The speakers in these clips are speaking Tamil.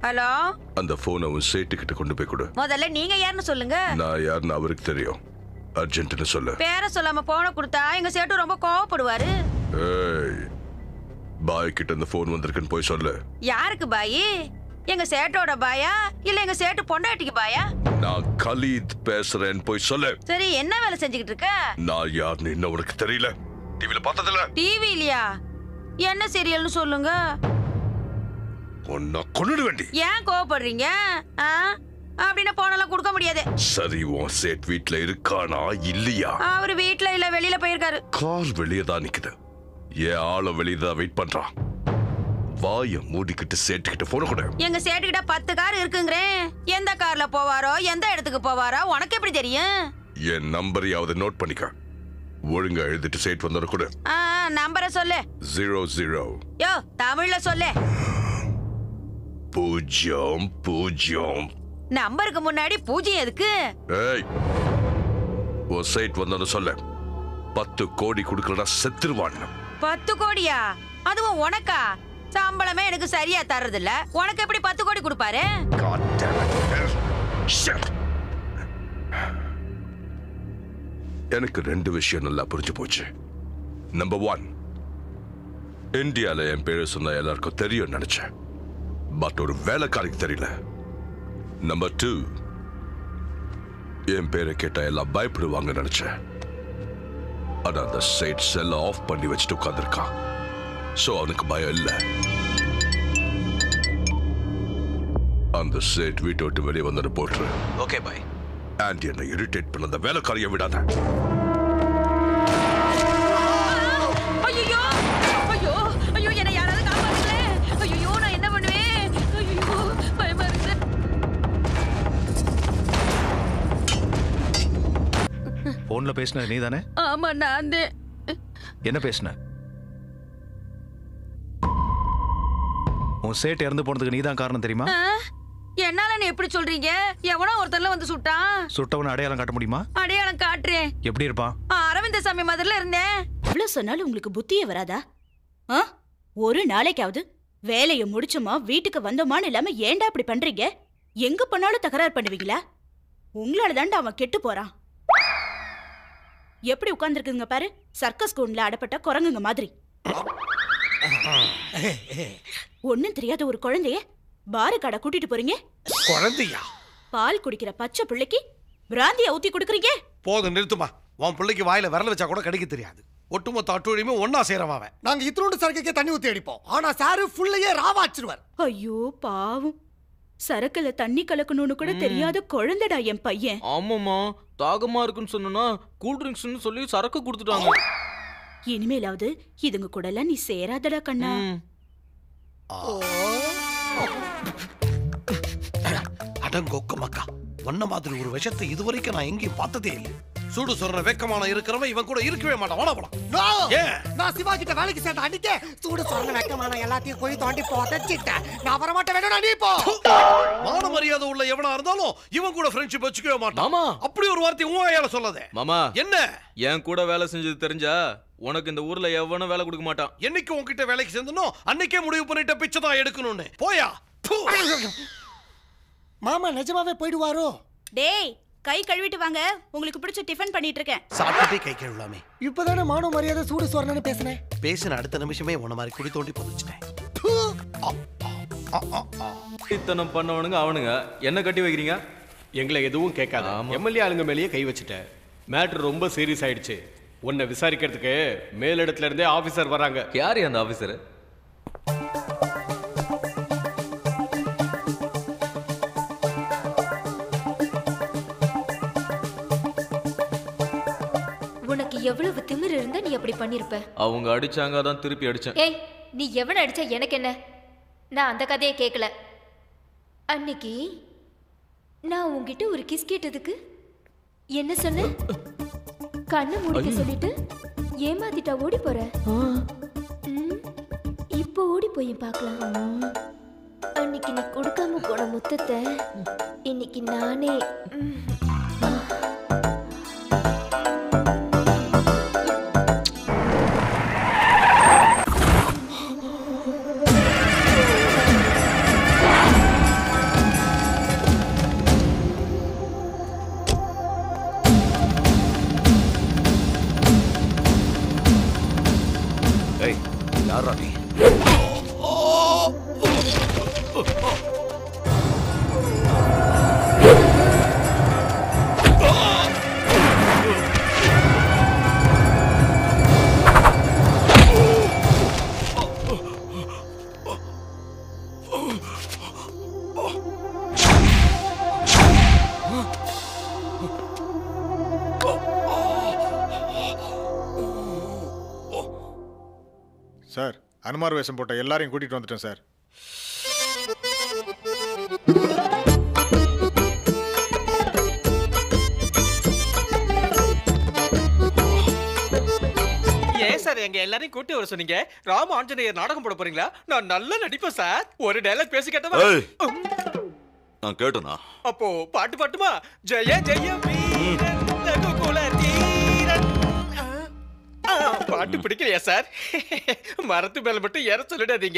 ஹலோ அந்த போனை உன் சேட்டு கிட்ட கொண்டு போய் கொடு முதல்ல நீங்க யாருன்னு சொல்லுங்க நான் யாருன்னு அவருக்கு தெரியும் அர்ஜென்ட்னு சொல்லு பேர சொல்லாம போன கொடுத்தா எங்க சேட்டு ரொம்ப கோவப்படுவாரு ஏய் பாய் கிட்ட இந்த போன் வந்திருக்குன்னு போய் சொல்லு யாருக்கு பாயி எங்க சேட்டோட பாயா இல்ல எங்க சேட்டு பொண்டாட்டிக்கு பாயா நான் கலீத் பேசுறேன்னு போய் சொல்லு சரி என்ன வேலை செஞ்சுக்கிட்டு இருக்க நான் யாருன்னு இன்னும் உனக்கு தெரியல டிவில பார்த்ததில்ல டிவி இல்லையா என்ன சீரியல்னு சொல்லுங்க உன்னை கொண்டுட வேண்டி ஏன் கோவப்படுறீங்க ஆ? அப்படின்னா போனெல்லாம் கொடுக்க முடியாது சரி உன் சேட் வீட்ல இருக்கானா இல்லையா அவரு வீட்ல இல்ல வெளியில போயிருக்காரு கார் வெளியே தான் நிக்குது என் ஆள வெளியே தான் வெயிட் பண்றான் வாய மூடிக்கிட்டு சேட்டுக்கிட்ட போன கூட எங்க சேட்டுக்கிட்ட பத்து கார் இருக்குங்கிறேன் எந்த கார்ல போவாரோ எந்த இடத்துக்கு போவாரோ உனக்கு எப்படி தெரியும் என் நம்பரையாவது நோட் பண்ணிக்க ஒழுங்கா எழுதிட்டு சேட் வந்தோட கூட ஆ, நம்பரை சொல்லு ஜீரோ ஜீரோ யோ தமிழ்ல சொல்லு பூஜ்ஜியம் பூஜ்ஜியம் நம்பருக்கு முன்னாடி பூஜ்யம் எதுக்கு ஏய் உன் சைட் வந்தோன்னு சொல்ல பத்து கோடி கொடுக்கலனா செத்துருவான் பத்து கோடியா அதுவும் உனக்கா சம்பளமே எனக்கு சரியா தர்றது இல்ல உனக்கு எப்படி பத்து கோடி கொடுப்பாரு God damn it. Shit. எனக்கு ரெண்டு விஷயம் நல்லா புரிஞ்சு போச்சு நம்பர் ஒன் இந்தியால என் பேரு சொன்னா எல்லாருக்கும் தெரியும் நினைச்சேன் பட் ஒரு வேலைக்காரிக்கு தெரியல நம்பர் டூ என் பேரை கேட்டா எல்லாம் பயப்படுவாங்க நினைச்சேன் ஆனா அந்த சைட் செல்ல ஆஃப் பண்ணி வச்சுட்டு உட்கார்ந்திருக்கான் சோ அவனுக்கு பயம் இல்லை அந்த சேட் வீட்டை விட்டு வெளியே வந்து போட்டுரு ஓகே பாய் ஆண்டி என்னை இரிட்டேட் பண்ண அந்த வேலைக்காரியை விடாத ஐயோ ஐயோ ஐயோ என்ன யாராவது காப்பாத்துங்களே ஐயோ நான் என்ன பண்ணுவேன் ஐயோ பயமா இருக்கு போன்ல பேசின நீ தானே ஆமா நான் தான் என்ன பேசின உன் சேட் இறந்து போனதுக்கு நீ தான் காரணம் தெரியுமா ஆ? என்னால நீ எப்படி சொல்றீங்க எவனோ ஒருத்தர்ல வந்து சுட்டான் சுட்டவனை அடையாளம் காட்ட முடியுமா அடையாளம் காட்டுறேன் எப்படி இருப்பான் ஆ, அரவிந்த சாமி மாதிரில இருந்தேன் அவ்வளவு சொன்னாலும் உங்களுக்கு புத்தியே வராதா ஆ ஒரு நாளைக்காவது வேலையை முடிச்சோமா வீட்டுக்கு வந்தோமான்னு இல்லாம ஏன்டா இப்படி பண்றீங்க எங்க பண்ணாலும் தகராறு பண்ணுவீங்களா உங்களால தாண்டா அவன் கெட்டு போறான் எப்படி உட்கார்ந்துருக்குங்க பாரு சர்க்கஸ் கூண்ல அடப்பட்ட குரங்குங்க மாதிரி ஒண்ணும் தெரியாத ஒரு குழந்தைய பாரு கடை கூட்டிட்டு போறீங்க குழந்தையா பால் குடிக்கிற பச்சை பிள்ளைக்கு பிராந்திய ஊத்தி கொடுக்குறீங்க போதும் நிறுத்துமா உன் பிள்ளைக்கு வாயில விரல வச்சா கூட கடிக்க தெரியாது ஒட்டுமொத்த அட்டுவழியுமே ஒன்னா சேரவன் அவன் நாங்க இத்தனோண்டு சரக்குக்கே தண்ணி ஊத்தி அடிப்போம் ஆனா சாரு ஃபுல்லையே ராவாச்சிருவார் ஐயோ பாவம் சரக்குல தண்ணி கலக்கணும்னு கூட தெரியாத குழந்தைடா என் பையன் ஆமாம்மா தாகமா இருக்குன்னு சொன்னா கூல் ட்ரிங்க்ஸ்னு சொல்லி சரக்கு கொடுத்துட்டாங்க இனிமேலாவது இதுங்க கூட எல்லாம் நீ சேராதடா கண்ணா ம். அடங்கொக்க மக்கா ஒன்ன மாதிரி ஒரு விஷத்தை இதுவரைக்கும் நான் எங்கேயும் பார்த்ததே இல்லை சூடு சொல்ற வெக்கமான இருக்கிறவன் இவன் கூட இருக்கவே மாட்டான் வாடா போலாம் நோ ஏன் நான் சிவா கிட்ட வேலைக்கு சேர்ந்த அன்னைக்கே சூடு சொரண வெக்கமான எல்லாத்தையும் குழி தோண்டி போட்டச்சிட்டேன் நான் வர மாட்டேன் வேணும் நீ போ மான மரியாதை உள்ள எவனா இருந்தாலும் இவன் கூட ஃப்ரெண்ட்ஷிப் வச்சுக்கவே மாட்டான் மாமா அப்படி ஒரு வார்த்தை உன் வாயால சொல்லாதே மாமா என்ன என் கூட வேலை செஞ்சது தெரிஞ்சா உனக்கு இந்த ஊர்ல எவனும் வேலை கொடுக்க மாட்டான் என்னைக்கு உன்கிட்ட வேலைக்கு சேர்ந்தனோ அன்னைக்கே முடிவு பண்ணிட்ட பிச்சை தான் எடுக்கணும்னு போயா பு. மாமா நிஜமாவே போயிடுவாரோ டேய் கை கழுவிட்டு வாங்க உங்களுக்கு பிடிச்ச டிஃபன் பண்ணிட்டு இருக்கேன் சாப்பிட்டுட்டே கை கழுவலாமே இப்பதானே மானோ மரியாதை சூடு சொரணன்னு பேசினேன் பேசின அடுத்த நிமிஷமே உன்ன மாதிரி குடி தோண்டி புதைச்சிட்டேன் ஆ, ஆ, ஆ, ஆ. இத்தனம் பண்ணவனுங்க அவனுங்க என்ன கட்டி வைக்கிறீங்க எங்களை எதுவும் கேட்காத ஆமா. எம்எல்ஏ ஆளுங்க மேலேயே கை வச்சுட்ட மேட்ரு ரொம்ப சீரியஸ் ஆயிடுச்சு உன்னை விசாரிக்கிறதுக்கு மேலிடத்துல இருந்தே ஆபீசர் வராங்க யார் அந்த ஆபீசர் உனக்கு எவ்வளவு திமிரு இருந்தா நீ அப்படி பண்ணிருப்ப அவங்க அடிச்சாங்க அதான் திருப்பி அடிச்சேன் ஏய் நீ எவன அடிச்சா எனக்கு என்ன நான் அந்த கதையை கேட்கல அன்னைக்கு நான் உன்கிட்ட ஒரு கிஸ் கேட்டதுக்கு என்ன சொன்ன கண்ணை மூடிக்க சொல்லிட்டு ஏமாத்திட்டா ஓடி போற ம், இப்போ ஓடி போய் பார்க்கலாம் அன்னைக்கு நீ கொடுக்காம போன முத்தத்தை இன்னைக்கு நானே ம், அனுமார் வேஷம் போட்ட எல்லாரையும் கூட்டிட்டு வந்துட்டேன் சார் ஏன் சார் எங்க எல்லாரையும் கூட்டி வர சொன்னீங்க ராம ஆஞ்சநேயர் நாடகம் போட போறீங்களா நான் நல்லா நடிப்பேன் சார் ஒரு டைலாக் பேசி கேட்டவா ஏய். நான் கேட்டனா அப்போ பாட்டு பாட்டுமா ஜெய ஜெய வீரன் ரகுகுல தீரன் ஆ, ஆ, பாட்டு பிடிக்கலையா சார் மரத்து மேல மட்டும் ஏற சொல்லிடாதீங்க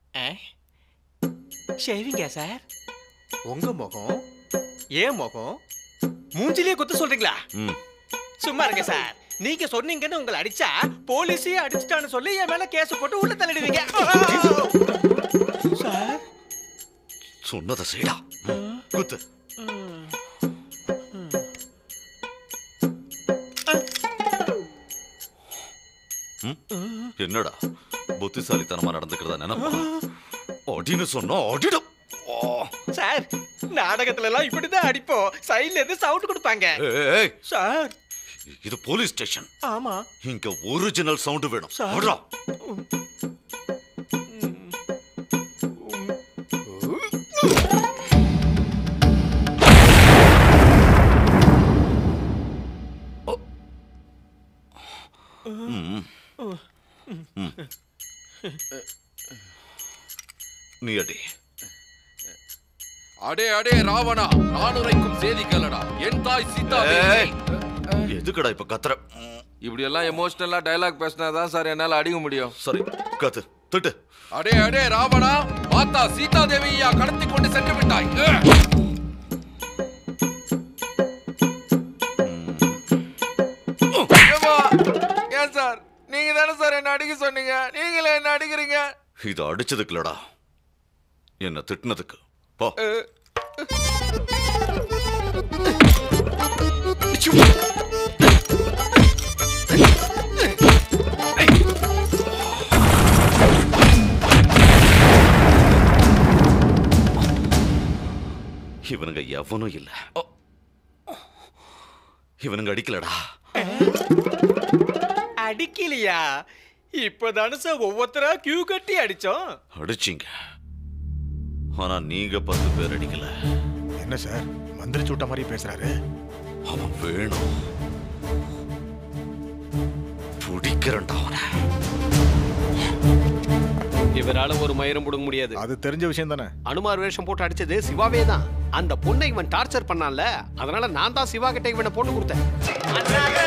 ஷேவிங்க சார் உங்க முகம் ஏன் முகம் மூஞ்சிலேயே குத்த சொல்றீங்களா ம் சும்மா இருங்க சார் நீங்க சொன்னீங்கன்னு உங்களை அடிச்சா போலீஸே அடிச்சிட்டான்னு சொல்லி என் மேல கேஸ் போட்டு உள்ள தள்ளிடுவீங்க சார் சொன்னதை செய்டா குத்து ம்? என்னடா புத்திசாலித்தனமா நடந்துக்கிறதா நினைப்பா அடின்னு சொன்னா அடிடும் சார் நாடகத்துல எல்லாம் இப்படிதான் அடிப்போம் சைடுல இருந்து சவுண்ட் கொடுப்பாங்க ஏய், ஏய், சார் இது போலீஸ் ஸ்டேஷன் ஆமா இங்க ஒரிஜினல் சவுண்ட் வேணும் சார். அட்ரா. ம். ம். நீ அடி அடே அடே ராவணா நான் உரைக்கும் செய்தி கேளடா என் தாய் சீதா ஏய், எதுக்குடா இப்ப கத்துற இப்படி எல்லாம் எமோஷனலா டயலாக் பேசினாதான் சார் என்னால அடிக்க முடியும் சரி கத்து திட்டு அடே அடே ராவணா மாதா சீதா தேவியா கடத்தி கொண்டு சென்று விட்டாய் ஏ! ஏம்மா, ஏன் சார் நீங்க தானே சார் என்ன அடிக்க சொன்னீங்க நீங்களே என்ன அடிக்கிறீங்க இது அடிச்சதுக்கு இல்லடா என்ன திட்டினதுக்கு போ இவனுங்க எவனும் இல்ல இவனுங்க அடிக்கலடா அடிக்கலையா இப்பதானே சார் ஒவ்வொருத்தரா கியூ கட்டி அடிச்சோம் அடிச்சீங்க ஆனா நீங்க பத்து பேர் அடிக்கல என்ன சார் மந்திரி சூட்ட மாதிரி பேசுறாரு அவன் வேணும் பிடிக்கிறேன்டா அவனை இவரால ஒரு மயிரும் புடுங்க முடியாது அது தெரிஞ்ச விஷயம் தானே அனுமார் வேஷம் போட்டு அடிச்சது சிவாவே தான் அந்த பொண்ணை இவன் டார்ச்சர் பண்ணான்ல அதனால நான் தான் சிவா கிட்ட இவனை பொண்ணு கொடுத்தேன்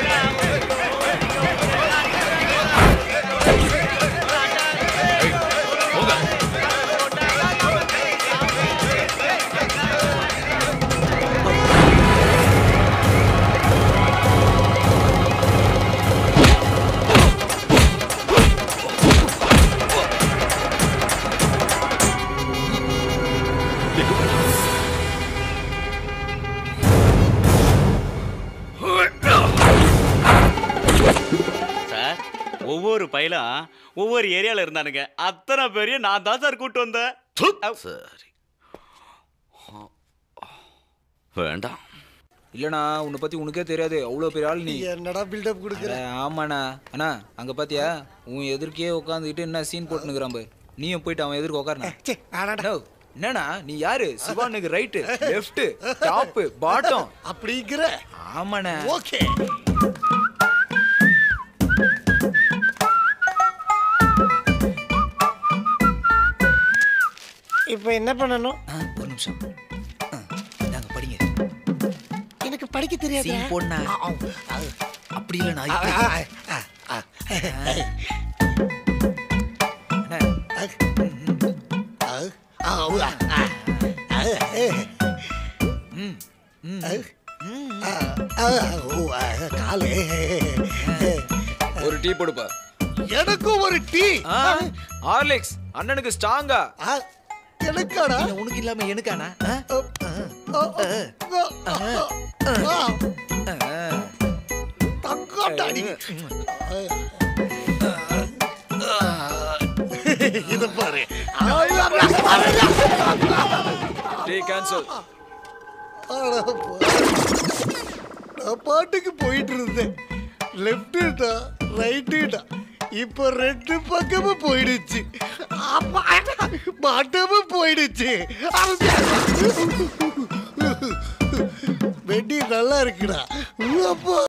சார் ஒவ்வொரு பையலும் ஒவ்வொரு ஏரியால இருந்தானுங்க அத்தனை பேரையும் நான் தான் சார் கூட்டு வந்தேன் சரி வேண்டாம் இல்லண்ணா உன்னை பத்தி உனக்கே தெரியாது அவ்வளோ பெரிய ஆள் நீ என்னடா பில்டப் கொடுக்குற அட, ஆமாண்ணா அண்ணா அங்க பாத்தியா உன் எதிர்க்கே உட்காந்துக்கிட்டு என்ன சீன் போட்டுனுக்குறான் பாரு நீயும் போயிட்டு அவன் எதிர்க்க உட்காரணா என்னண்ணா நீ யாரு சிவானுக்கு ரைட்டு லெஃப்ட் டாப் பாட்டம் அப்படிங்கிற ஆமாண்ணா ஓகே இப்போ என்ன பண்ணணும் ஒரு நிமிஷம் நாங்க படிங்க எனக்கு படிக்க தெரியாது சீன் போடுண்ணா. அப்படி இல்ல நான் காலு ஒரு டீ போடுப்பா எனக்கும் ஒரு டீ ஹார்லிக்ஸ் அண்ணனுக்கு ஸ்ட்ராங்கா எனக்காடா உனக்கு இல்லாம எனக்கானா தங்காட்டாடி இது பாரு டீ கேன்சல் அட போ. நான் பாட்டுக்கு போயிட்டு இருந்தேன் லெஃப்ட்டுடா ரைட்டுடா இப்போ ரெண்டு பக்கமும் போயிடுச்சு அப்பா, மாட்டமும் போயிடுச்சு வெட்டி நல்லா இருக்குடா அப்பா